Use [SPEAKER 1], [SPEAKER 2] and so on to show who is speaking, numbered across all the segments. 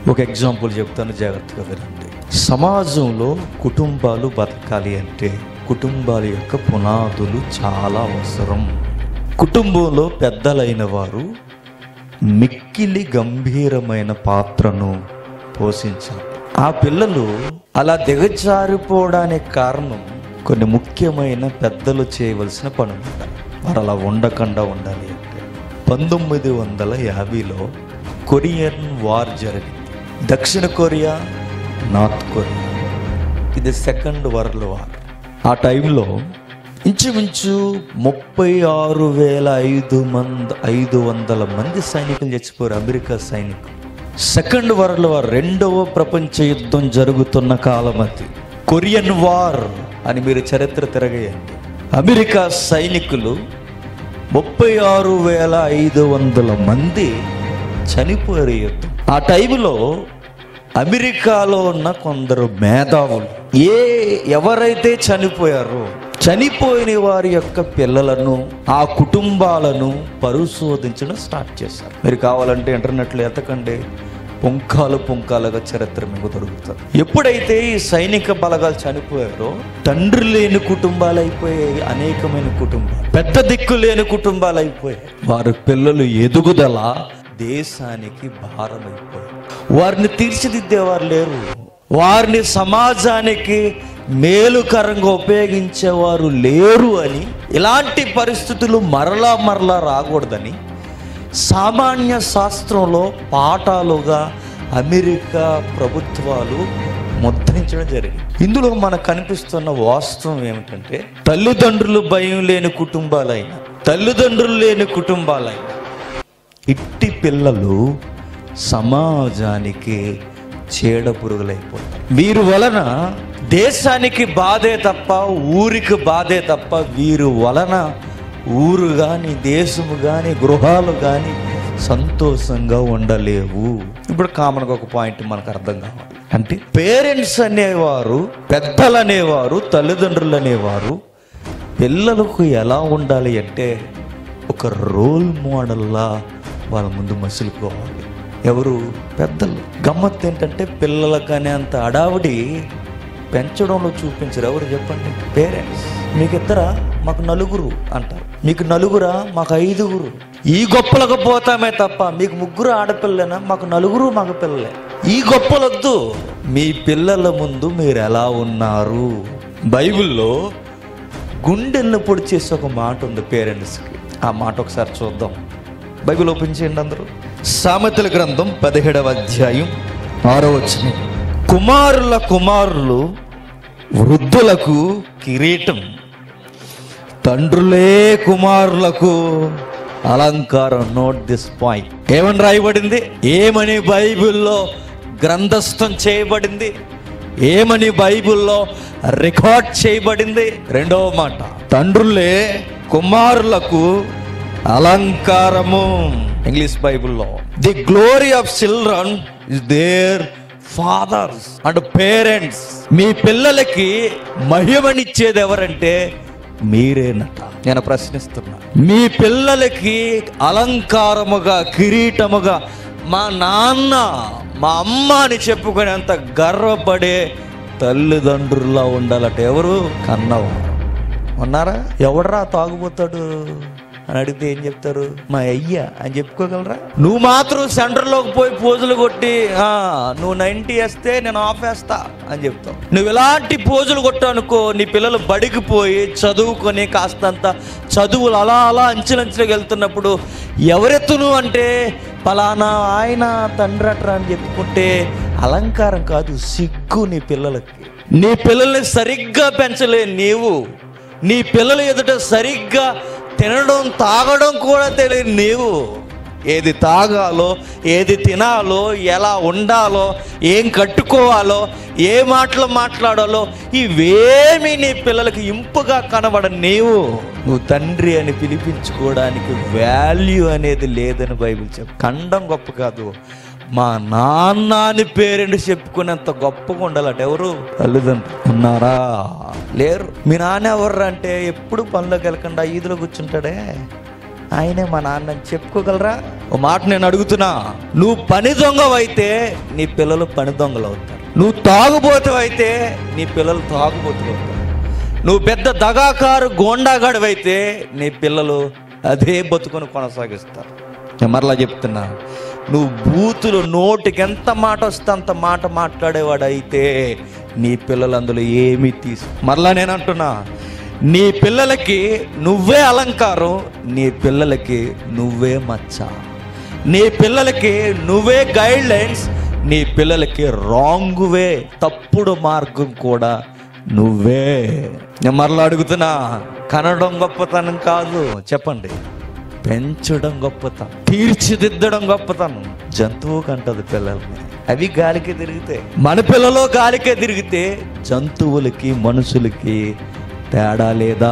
[SPEAKER 1] ఒక ఎగ్జాంపుల్ చెప్తాను జాగ్రత్తగా వినండి సమాజంలో కుటుంబాలు బతకాలి అంటే కుటుంబాల యొక్క పునాదులు చాలా అవసరం కుటుంబంలో పెద్దలైన వారు మిక్కిలి గంభీరమైన పాత్రను పోషించాలి ఆ పిల్లలు అలా దిగజారిపోవడానికి కారణం కొన్ని ముఖ్యమైన పెద్దలు చేయవలసిన పనులు వారు అలా ఉండకుండా ఉండాలి అంటే పంతొమ్మిది వందల యాభైలో కొరియన్ వార్ జరిగింది దక్షిణ కొరియా నార్త్ కొరియా ఇది సెకండ్ వరల్డ్ వార్ ఆ టైంలో ఇంచుమించు ముప్పై ఆరు వేల ఐదు మంది ఐదు వందల మంది సైనికులు చచ్చిపోయారు అమెరికా సైనికులు సెకండ్ వరల్డ్ వార్ రెండవ ప్రపంచ యుద్ధం జరుగుతున్న కాలం అది కొరియన్ వార్ అని మీరు చరిత్ర తిరగేయండి అమెరికా సైనికులు ముప్పై ఆరు వేల ఐదు వందల మంది చనిపోయారు ఈ యుద్ధం ఆ టైంలో అమెరికాలో ఉన్న కొందరు మేధావులు ఏ ఎవరైతే చనిపోయారో చనిపోయిన వారి యొక్క పిల్లలను ఆ కుటుంబాలను పరిశోధించడం స్టార్ట్ చేశారు మీరు కావాలంటే ఇంటర్నెట్లో ఎతకండి పుంకాలు పుంకాలుగా చరిత్ర మీకు దొరుకుతుంది ఎప్పుడైతే ఈ సైనిక బలగాలు చనిపోయారో తండ్రి లేని కుటుంబాలు అయిపోయాయి అనేకమైన కుటుంబాలు పెద్ద దిక్కు లేని కుటుంబాలు అయిపోయాయి వారి పిల్లలు ఎదుగుదల దేశానికి భారం అయిపోయాయి వారిని తీర్చిదిద్దేవారు లేరు వారిని సమాజానికి మేలుకరంగా ఉపయోగించేవారు లేరు అని ఇలాంటి పరిస్థితులు మరలా మరలా రాకూడదని సామాన్య శాస్త్రంలో పాఠాలుగా అమెరికా ప్రభుత్వాలు ముద్రించడం జరిగింది ఇందులో మనకు కనిపిస్తున్న వాస్తవం ఏమిటంటే తల్లిదండ్రులు భయం లేని కుటుంబాలైన తల్లిదండ్రులు లేని కుటుంబాలైన ఇట్టి పిల్లలు సమాజానికి చీడ పురుగులైపోతారు వీరి వలన దేశానికి బాధే తప్ప ఊరికి బాధే తప్ప వీరు వలన ఊరు కానీ దేశము కానీ గృహాలు కానీ సంతోషంగా ఉండలేవు ఇప్పుడు కామన్గా ఒక పాయింట్ మనకు అర్థం కావాలి అంటే పేరెంట్స్ అనేవారు పెద్దలు అనేవారు తల్లిదండ్రులు అనేవారు పిల్లలకు ఎలా ఉండాలి అంటే ఒక రోల్ మోడల్లా వాళ్ళ ముందు మసులుకోవాలి ఎవరు పెద్దలు గమ్మత్తు ఏంటంటే పిల్లలకు అంత అడావిడి పెంచడంలో చూపించరు ఎవరు చెప్పండి పేరెంట్స్ మీకు ఇద్దరా మాకు నలుగురు అంటారు మీకు నలుగురా మాకు ఐదుగురు ఈ గొప్పలకు పోతామే తప్ప మీకు ముగ్గురు ఆడపిల్లనా మాకు నలుగురు మగ పిల్లలే ఈ గొప్పలొద్దు మీ పిల్లల ముందు మీరు ఎలా ఉన్నారు బైబిల్లో గుండెలను పొడి చేసే ఒక మాట ఉంది పేరెంట్స్కి ఆ మాట ఒకసారి చూద్దాం బైబిల్ ఓపెన్ చేయండి అందరూ సామెతల గ్రంథం పదిహేడవ అధ్యాయం ఆరో వచనం కుమారుల కుమారులు వృద్ధులకు కిరీటం తండ్రులే కుమారులకు అలంకారం నోట్ దిస్ పాయింట్ ఏమని రాయబడింది ఏమని బైబిల్లో గ్రంథస్థం చేయబడింది ఏమని బైబిల్లో రికార్డ్ చేయబడింది రెండవ మాట తండ్రులే కుమారులకు అలంకారము ఇంగ్లీష్ బైబిల్లో the glory of children is their fathers and parents మీ పిల్లలకి మహిమనిచ్చేది ఎవరంటే మీరేనట నేను ప్రశ్నిస్తున్నా మీ పిల్లలకి అలంకారముగా కిరీటముగా మా నాన్న మా అమ్మ అని చెప్పుకునేంత గర్వపడే తల్లిదండ్రుల్లో ఉండాలట ఎవరు కన్నవారు ఉన్నారా ఎవడరా తాగుపోతాడు అని అడిగితే ఏం చెప్తారు మా అయ్య అని చెప్పుకోగలరా నువ్వు మాత్రం సెంటర్లోకి పోయి పోజులు కొట్టి "ఆ, నువ్వు నైంటీ వేస్తే నేను ఆఫ్ వేస్తా అని చెప్తావు నువ్వు ఇలాంటి పోజులు కొట్టానుకో నీ పిల్లలు బడికి పోయి చదువుకొని కాస్తంత చదువులు అలా అలా అంచెలంచెలకు వెళ్తున్నప్పుడు ఎవరెత్తును అంటే పలానా ఆయన తండ్రట్రా అని చెప్పుకుంటే అలంకారం కాదు సిగ్గు నీ పిల్లలకి నీ పిల్లల్ని సరిగ్గా పెంచలే నీవు నీ పిల్లల ఎదుట సరిగ్గా తినడం తాగడం కూడా తెలియదు నీవు ఏది తాగాలో ఏది తినాలో ఎలా ఉండాలో ఏం కట్టుకోవాలో ఏ మాటలు మాట్లాడాలో ఇవేమి నీ పిల్లలకి ఇంపుగా కనబడ నీవు నువ్వు తండ్రి అని పిలిపించుకోవడానికి వాల్యూ అనేది లేదని బైబిల్ చెప్పు కండం గొప్ప కాదు మా నాన్న అని పేరెంట్ చెప్పుకునేంత గొప్పగా ఉండాలట ఎవరు తల్లిదండ్రులు ఉన్నారా లేరు మీ నాన్న ఎవరు అంటే ఎప్పుడు పనిలోకి వెళ్ళకుండా ఈదులో కూర్చుంటాడే ఆయనే మా నాన్న అని చెప్పుకోగలరా ఓ మాట నేను అడుగుతున్నా నువ్వు పని దొంగవైతే నీ పిల్లలు పని దొంగలు అవుతారు నువ్వు తాగుబోతువైతే నీ పిల్లలు తాగుబోతులు అవుతారు నువ్వు పెద్ద దగాకారు గోండాగాడివైతే నీ పిల్లలు అదే బతుకుని కొనసాగిస్తారు నేను మరలా చెప్తున్నా నువ్వు బూతులు నోటికి ఎంత మాట వస్తే అంత మాట మాట్లాడేవాడు అయితే నీ పిల్లలు అందులో ఏమీ తీసు మరలా నేను అంటున్నా నీ పిల్లలకి నువ్వే అలంకారం నీ పిల్లలకి నువ్వే మచ్చ నీ పిల్లలకి నువ్వే గైడ్ లైన్స్ నీ పిల్లలకి రాంగ్ వే తప్పుడు మార్గం కూడా నువ్వే నేను మరలా అడుగుతున్నా కనడం గొప్పతనం కాదు చెప్పండి పెంచడం గొప్పతనం తీర్చిదిద్దడం గొప్పతనం జంతువు కంటది పిల్లల్ని అవి గాలికే తిరిగితే మన పిల్లలు గాలికే తిరిగితే జంతువులకి మనుషులకి తేడా లేదా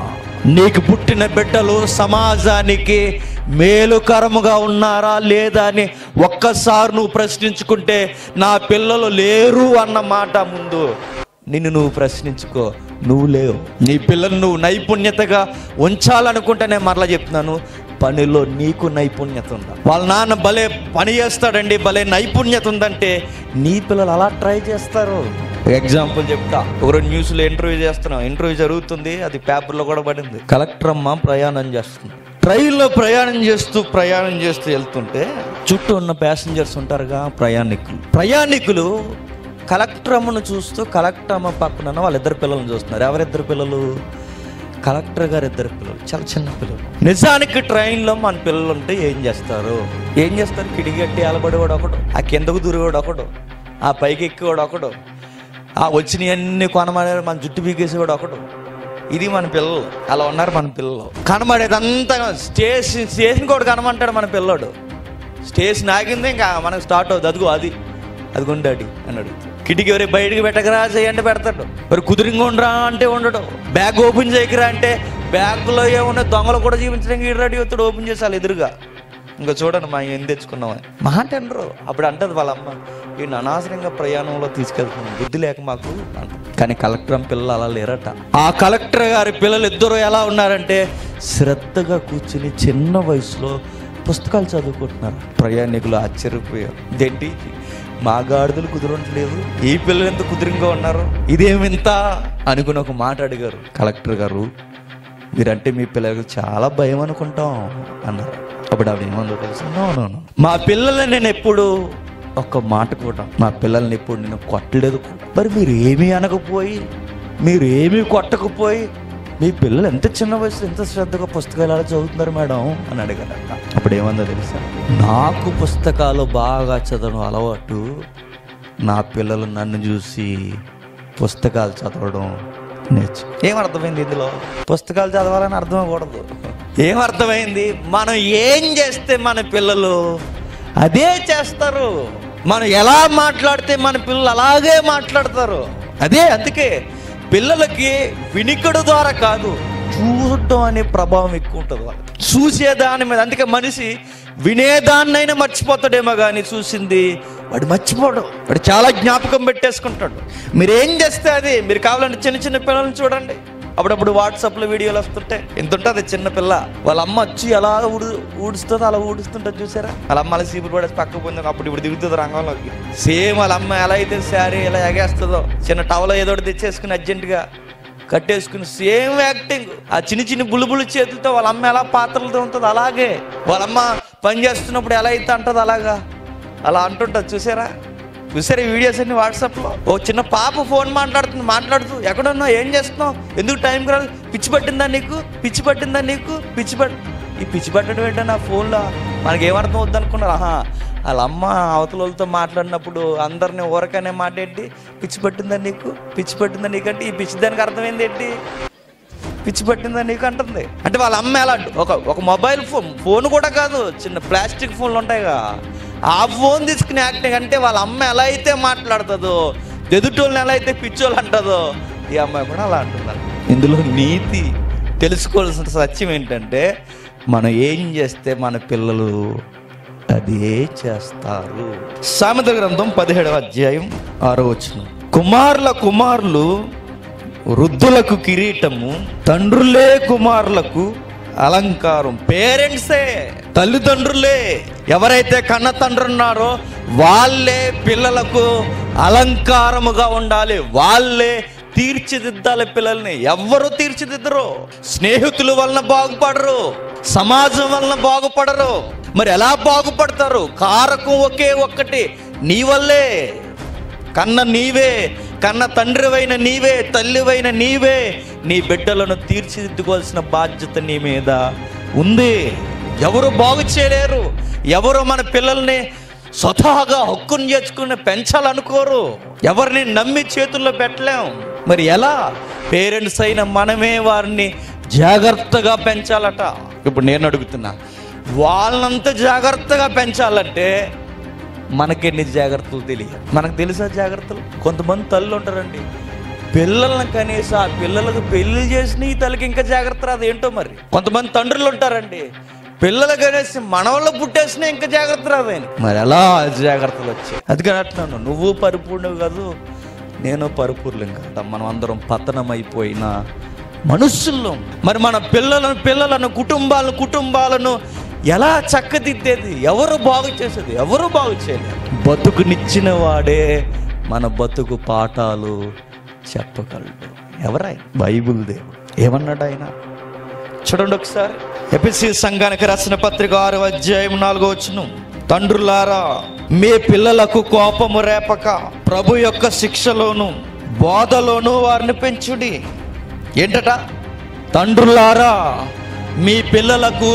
[SPEAKER 1] నీకు పుట్టిన బిడ్డలు సమాజానికి మేలుకరముగా ఉన్నారా లేదా అని ఒక్కసారి నువ్వు ప్రశ్నించుకుంటే నా పిల్లలు లేరు అన్న మాట ముందు నిన్ను నువ్వు ప్రశ్నించుకో నువ్వు లేవు నీ పిల్లలు నువ్వు నైపుణ్యతగా ఉంచాలనుకుంటేనే మరలా చెప్తున్నాను పనిలో నీకు నైపుణ్యత ఉందా వాళ్ళ నాన్న భలే పని చేస్తాడండి భలే నైపుణ్యత ఉందంటే నీ పిల్లలు అలా ట్రై చేస్తారు ఎగ్జాంపుల్ చెప్తా ఒకరోజు న్యూస్లో ఇంటర్వ్యూ చేస్తున్నాం ఇంటర్వ్యూ జరుగుతుంది అది పేపర్లో కూడా పడింది కలెక్టర్ అమ్మ ప్రయాణం చేస్తుంది ట్రైన్లో ప్రయాణం చేస్తూ ప్రయాణం చేస్తూ వెళ్తుంటే చుట్టూ ఉన్న ప్యాసింజర్స్ ఉంటారుగా ప్రయాణికులు ప్రయాణికులు కలెక్టర్ అమ్మను చూస్తూ కలెక్టర్ అమ్మ పక్కన ఉన్న వాళ్ళిద్దరు పిల్లల్ని చూస్తున్నారు ఎవరిద్దరు పిల్లలు కలెక్టర్ గారు ఇద్దరు పిల్లలు చాలా చిన్న పిల్లలు నిజానికి ట్రైన్లో మన పిల్లలు ఉంటే ఏం చేస్తారు ఏం చేస్తారు కిడిగట్టి అలబడేవాడు ఒకడు ఆ కిందకు దూరేవాడు ఒకడు ఆ పైకి ఎక్కేవాడు ఒకడు ఆ వచ్చినవన్నీ కొనమనే మన జుట్టు పీకేసేవాడు ఒకడు ఇది మన పిల్లలు అలా ఉన్నారు మన పిల్లలు కనబడేదంతా స్టేషన్ స్టేషన్ కూడా కనమంటాడు మన పిల్లోడు స్టేషన్ ఆగింది ఇంకా మనకు స్టార్ట్ అవుతుంది అదిగో అది అది కొండాడి అన్నాడు కిటికీ ఎవరి బయటికి పెట్టకరా చేయంటే పెడతాడు మరి కుదిరింగా ఉండరా అంటే ఉండడు బ్యాగ్ ఓపెన్ చేయకరా అంటే బ్యాగ్లో ఏమున్నా దొంగలు కూడా చూపించడానికి ఈ రెడీ అవుతాడు ఓపెన్ చేసాలి ఎదురుగా ఇంకా చూడండి మా ఏం తెచ్చుకున్నామని మా అంటే అనరు అప్పుడు అంటది వాళ్ళ అమ్మ ఈ అనవసరంగా ప్రయాణంలో తీసుకెళ్తున్నాం బుద్ధి లేక మాకు అంటది. కానీ కలెక్టర్ అమ్మ పిల్లలు అలా లేరట ఆ కలెక్టర్ గారి పిల్లలు ఇద్దరు ఎలా ఉన్నారంటే శ్రద్ధగా కూర్చుని చిన్న వయసులో పుస్తకాలు చదువుకుంటున్నారు ప్రయాణికులు ఆశ్చర్యపోయారు ఇదేంటి మా గాడిదలు కుదరట్లేదు ఈ పిల్లలు ఎంత కుదురుగా ఉన్నారు ఇదేమింత అనుకుని ఒక మాట అడిగారు కలెక్టర్ గారు మీరంటే మీ పిల్లలకు చాలా భయం అనుకుంటాం అన్నారు అప్పుడు ఆవిడ ఏమన్నా తెలుసు "No, no, no." మా పిల్లల్ని నేను ఎప్పుడు ఒక్క మాట కూడా మా పిల్లల్ని ఎప్పుడు నేను కొట్టలేదు కూడా మరి మీరు ఏమీ అనకపోయి మీరు ఏమీ కొట్టకపోయి మీ పిల్లలు ఎంత చిన్న వయసులో ఎంత శ్రద్ధగా పుస్తకాలు ఎలా చదువుతున్నారు మేడం అని అడిగారట అప్పుడు ఏమందో తెలుసా నాకు పుస్తకాలు బాగా చదవడం అలవాటు నా పిల్లలు నన్ను చూసి పుస్తకాలు చదవడం నేర్చు ఏమర్థమైంది ఇందులో పుస్తకాలు చదవాలని అర్థమకూడదు ఏమర్థమైంది మనం ఏం చేస్తే మన పిల్లలు అదే చేస్తారు మనం ఎలా మాట్లాడితే మన పిల్లలు అలాగే మాట్లాడతారు అదే అందుకే పిల్లలకి వినికిడు ద్వారా కాదు చూడటం అనే ప్రభావం ఎక్కువ ఉంటుంది వాళ్ళకి చూసేదాని మీద అందుకే మనిషి వినేదాన్నైనా మర్చిపోతాడేమో కానీ చూసింది వాడు మర్చిపోవడం వాడు చాలా జ్ఞాపకం పెట్టేసుకుంటాడు మీరు ఏం చేస్తే అది మీరు కావాలంటే చిన్న చిన్న పిల్లల్ని చూడండి అప్పుడప్పుడు వాట్సాప్లో వీడియోలు వస్తుంటే ఎంత ఉంటుంది చిన్న పిల్ల వాళ్ళ అమ్మ వచ్చి ఎలా ఊడు ఊడుస్తుందో అలా ఊడుస్తుంటుంది చూసారా వాళ్ళ అమ్మ అలా సీపులు పడేసి పక్క పోయింది అప్పుడు ఇప్పుడు దిగుతుంది రంగంలోకి సేమ్ వాళ్ళ అమ్మ ఎలా అయితే శారీ ఎలా ఎగేస్తుందో చిన్న టవలో ఏదో ఒకటి తెచ్చేసుకుని అర్జెంటుగా కట్టేసుకుని సేమ్ యాక్టింగ్ ఆ చిన్న చిన్న బులుబులు చేతులతో వాళ్ళ అమ్మ ఎలా పాత్రలతో ఉంటుంది అలాగే వాళ్ళ అమ్మ పని చేస్తున్నప్పుడు ఎలా అయితే అంటుంది అలాగా అలా అంటుంటుంది చూసారా చూసారా ఈ వీడియోస్ అన్ని వాట్సాప్లో ఓ చిన్న పాప ఫోన్ మాట్లాడుతుంది మాట్లాడుతూ ఎక్కడున్నావు ఏం చేస్తున్నావు ఎందుకు టైంకి రాదు పిచ్చి పట్టిందా నీకు పిచ్చి పట్టిందా నీకు పిచ్చి పట్ ఈ పిచ్చి పట్టడం ఏంటో నా ఫోన్లో మనకి ఏమర్థం వద్దనుకున్నారు ఆహా వాళ్ళ అమ్మ అవతల వాళ్ళతో మాట్లాడినప్పుడు అందరిని ఊరకనే మాట్లాడి పిచ్చి పట్టిందా నీకు పిచ్చి పట్టిందా నీకంటే ఈ పిచ్చి దానికి అర్థమైంది ఏంటి పిచ్చి పట్టిందా నీకు అంటుంది అంటే వాళ్ళ అమ్మ ఎలా ఒక ఒక మొబైల్ ఫోన్ ఫోన్ కూడా కాదు చిన్న ప్లాస్టిక్ ఫోన్లు ఉంటాయిగా ఆ ఫోన్ తీసుకుని యాక్టింగ్ అంటే వాళ్ళ అమ్మ ఎలా అయితే మాట్లాడుతుందో ఎదుటోళ్ళని ఎలా అయితే పిచ్చోళ్ళు అంటుందో ఈ అమ్మాయి కూడా అలా అంటుందంట ఇందులో నీతి తెలుసుకోవాల్సిన సత్యం ఏంటంటే మనం ఏం చేస్తే మన పిల్లలు అదే చేస్తారు సామెత గ్రంథం పదిహేడవ అధ్యాయం ఆరో వచనం కుమారుల కుమారులు వృద్ధులకు కిరీటము తండ్రులే కుమారులకు అలంకారం పేరెంట్సే తల్లిదండ్రులే ఎవరైతే కన్న తండ్రి ఉన్నారో వాళ్ళే పిల్లలకు అలంకారముగా ఉండాలి వాళ్ళే తీర్చిదిద్దాలి పిల్లల్ని ఎవ్వరు తీర్చిదిద్దరు స్నేహితుల వలన బాగుపడరు సమాజం వలన బాగుపడరు మరి ఎలా బాగుపడతారు కారకం ఒకే ఒక్కటి నీ వల్లే కన్న నీవే కన్న తండ్రివైన నీవే తల్లివైన నీవే నీ బిడ్డలను తీర్చిదిద్దుకోవాల్సిన బాధ్యత నీ మీద ఉంది ఎవరు బాగు చేయలేరు ఎవరు మన పిల్లల్ని స్వతహాగా హక్కును చేసుకుని పెంచాలనుకోరు ఎవరిని నమ్మి చేతుల్లో పెట్టలేం మరి ఎలా పేరెంట్స్ అయిన మనమే వారిని జాగ్రత్తగా పెంచాలట ఇప్పుడు నేను అడుగుతున్నా వాళ్ళనంత జాగ్రత్తగా పెంచాలంటే మనకెన్ని జాగ్రత్తలు తెలియదు మనకు తెలుసా జాగ్రత్తలు కొంతమంది తల్లు ఉంటారండి పిల్లల్ని కనీసం ఆ పిల్లలకు పెళ్లి చేసిన ఈ తల్లికి ఇంకా జాగ్రత్త రాదు ఏంటో మరి కొంతమంది తండ్రులు ఉంటారండి పిల్లలు కనేసి మనవళ్ళు పుట్టేసిన ఇంకా జాగ్రత్త రాదని మరి ఎలా జాగ్రత్తలు వచ్చాయి అందుకని అంటున్నాను నువ్వు పరిపూర్ణవు కాదు నేను పరిపూర్ణం కాదు మనం అందరం పతనమైపోయిన మనుషుల్లో మరి మన పిల్లలను పిల్లలను కుటుంబాలను కుటుంబాలను ఎలా చక్కదిద్దేది ఎవరు బాగు చేసేది ఎవరు బాగు చేయలేరు బతుకునిచ్చిన వాడే మన బతుకు పాఠాలు చెప్పగలడు ఎవరాయ్ బైబుల్ దేవుడు ఏమన్నాడు ఆయన చూడండి ఒకసారి ఎపిసి సంఘానికి రాసిన పత్రిక ఆరు అధ్యాయం నాలుగో వచ్చును తండ్రులారా మీ పిల్లలకు కోపము రేపక ప్రభు యొక్క శిక్షలోను బోధలోను వారిని పెంచుడి ఏంటట తండ్రులారా మీ పిల్లలకు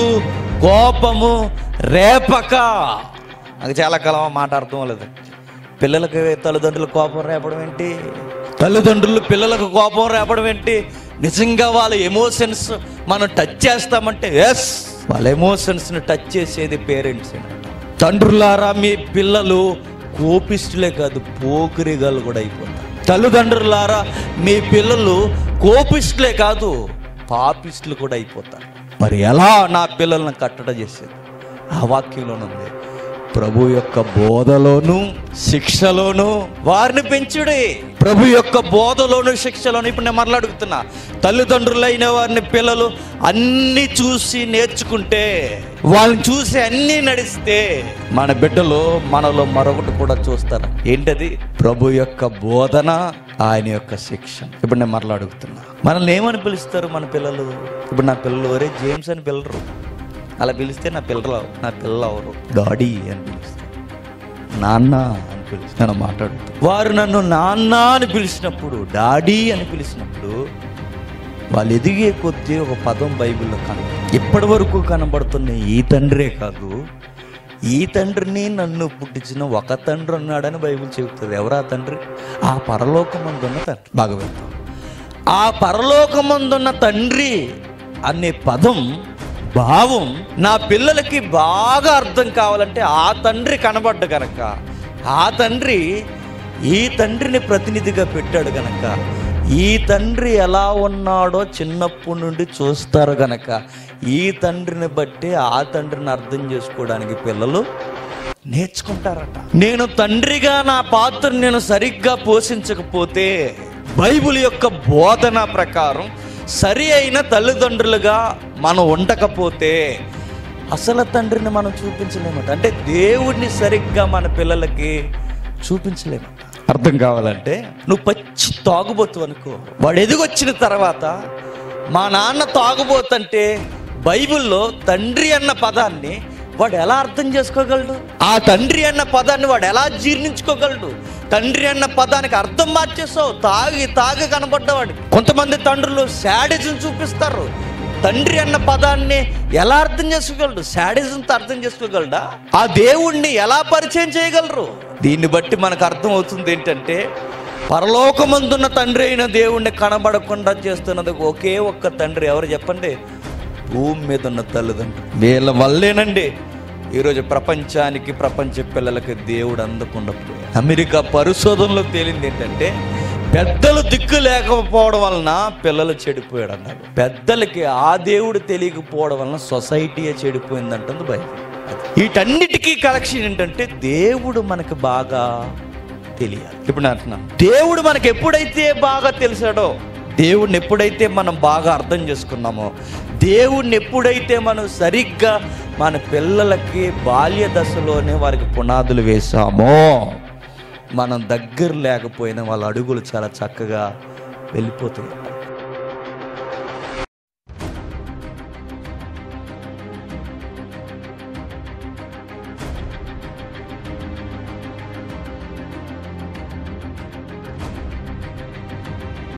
[SPEAKER 1] కోపము రేపక నాకు చాలా కాలం మాట అర్థం లేదు పిల్లలకి తల్లిదండ్రులు కోపం రేపడం ఏంటి తల్లిదండ్రులు పిల్లలకు కోపం రేపడం ఏంటి నిజంగా వాళ్ళ ఎమోషన్స్ మనం టచ్ చేస్తామంటే ఎస్ వాళ్ళ ఎమోషన్స్ని టచ్ చేసేది పేరెంట్స్ తండ్రులారా మీ పిల్లలు కోపిస్తులే కాదు పోకిరిగాలు కూడా అయిపోతారు తల్లిదండ్రులారా మీ పిల్లలు కోపిస్తులే కాదు పాపిస్టులు కూడా అయిపోతారు మరి ఎలా నా పిల్లల్ని కట్టడ చేసేది ఆ వాక్యంలోనుంది ప్రభు యొక్క బోధలోను శిక్షలోను వారిని పెంచుడే ప్రభు యొక్క బోధలోను శిక్షలోను ఇప్పుడు నేను మరలాడుగుతున్నా తల్లిదండ్రులైన వారిని పిల్లలు అన్ని చూసి నేర్చుకుంటే వాళ్ళని చూసి అన్ని నడిస్తే మన బిడ్డలు మనలో మరొకటి కూడా చూస్తారు ఏంటది ప్రభు యొక్క బోధన ఆయన యొక్క శిక్ష ఇప్పుడు నేను మరలాడుగుతున్నా మనల్ని ఏమని పిలుస్తారు మన పిల్లలు ఇప్పుడు నా పిల్లలు ఒరే జేమ్స్ అని పిల్లరు అలా పిలిస్తే నా పిల్లలు నా పిల్లలు ఎవరు డాడీ అని పిలుస్తారు నాన్న అని పిలుస్తాను మాట్లాడుతూ వారు నన్ను నాన్న అని పిలిచినప్పుడు డాడీ అని పిలిచినప్పుడు వాళ్ళు ఎదిగే కొద్దీ ఒక పదం బైబిల్లో కన ఇప్పటి వరకు కనబడుతున్న ఈ తండ్రే కాదు ఈ తండ్రిని నన్ను పుట్టించిన ఒక తండ్రి ఉన్నాడని బైబిల్ చెబుతుంది ఎవరా తండ్రి ఆ పరలోకమందున్న తండ్రి బాగా వెళ్తాం ఆ పరలోకమందున్న తండ్రి అనే పదం భావం నా పిల్లలకి బాగా అర్థం కావాలంటే ఆ తండ్రి కనబడ్డ గనక ఆ తండ్రి ఈ తండ్రిని ప్రతినిధిగా పెట్టాడు గనక ఈ తండ్రి ఎలా ఉన్నాడో చిన్నప్పటి నుండి చూస్తారు గనక ఈ తండ్రిని బట్టి ఆ తండ్రిని అర్థం చేసుకోవడానికి పిల్లలు నేర్చుకుంటారట నేను తండ్రిగా నా పాత్ర నేను సరిగ్గా పోషించకపోతే బైబిల్ యొక్క బోధన ప్రకారం సరి అయిన తల్లిదండ్రులుగా మనం ఉండకపోతే అసలు తండ్రిని మనం చూపించలేమట అంటే దేవుడిని సరిగ్గా మన పిల్లలకి చూపించలేమట అర్థం కావాలంటే నువ్వు పచ్చి తాగుబోతు అనుకో వాడు ఎదిగొచ్చిన తర్వాత మా నాన్న తాగుబోతంటే బైబిల్లో తండ్రి అన్న పదాన్ని వాడు ఎలా అర్థం చేసుకోగలడు ఆ తండ్రి అన్న పదాన్ని వాడు ఎలా జీర్ణించుకోగలడు తండ్రి అన్న పదానికి అర్థం మార్చేసావు తాగి తాగి కనబడ్డవాడు కొంతమంది తండ్రులు శాడిజం చూపిస్తారు తండ్రి అన్న పదాన్ని ఎలా అర్థం చేసుకోగలడు శాడిజంతో అర్థం చేసుకోగలడా ఆ దేవుణ్ణి ఎలా పరిచయం చేయగలరు దీన్ని బట్టి మనకు అర్థం అవుతుంది ఏంటంటే పరలోకమందున్న తండ్రి అయిన దేవుణ్ణి కనబడకుండా చేస్తున్నది ఒకే ఒక్క తండ్రి ఎవరు చెప్పండి భూమి మీద ఉన్న తల్లిదండ్రులు వీళ్ళ వల్లేనండి ఈరోజు ప్రపంచానికి ప్రపంచ పిల్లలకి దేవుడు అందకుండా పోయాడు. అమెరికా పరిశోధనలో తేలింది ఏంటంటే పెద్దలు దిక్కు లేకపోవడం వలన పిల్లలు చెడిపోయాడు అన్నారు పెద్దలకి ఆ దేవుడు తెలియకపోవడం వలన సొసైటీయే చెడిపోయిందంటుంది బైబిల్ వీటన్నిటికీ కలెక్షన్ ఏంటంటే దేవుడు మనకు బాగా తెలియాలి ఇప్పుడు నేను అంటున్నాను దేవుడు మనకు ఎప్పుడైతే బాగా తెలిసాడో దేవుణ్ణి ఎప్పుడైతే మనం బాగా అర్థం చేసుకున్నామో దేవుణ్ణి ఎప్పుడైతే మనం సరిగ్గా మన పిల్లలకి బాల్య దశలోనే వారికి పునాదులు వేసామో మనం దగ్గర లేకపోయినా వాళ్ళ అడుగులు చాలా చక్కగా వెళ్ళిపోతాయి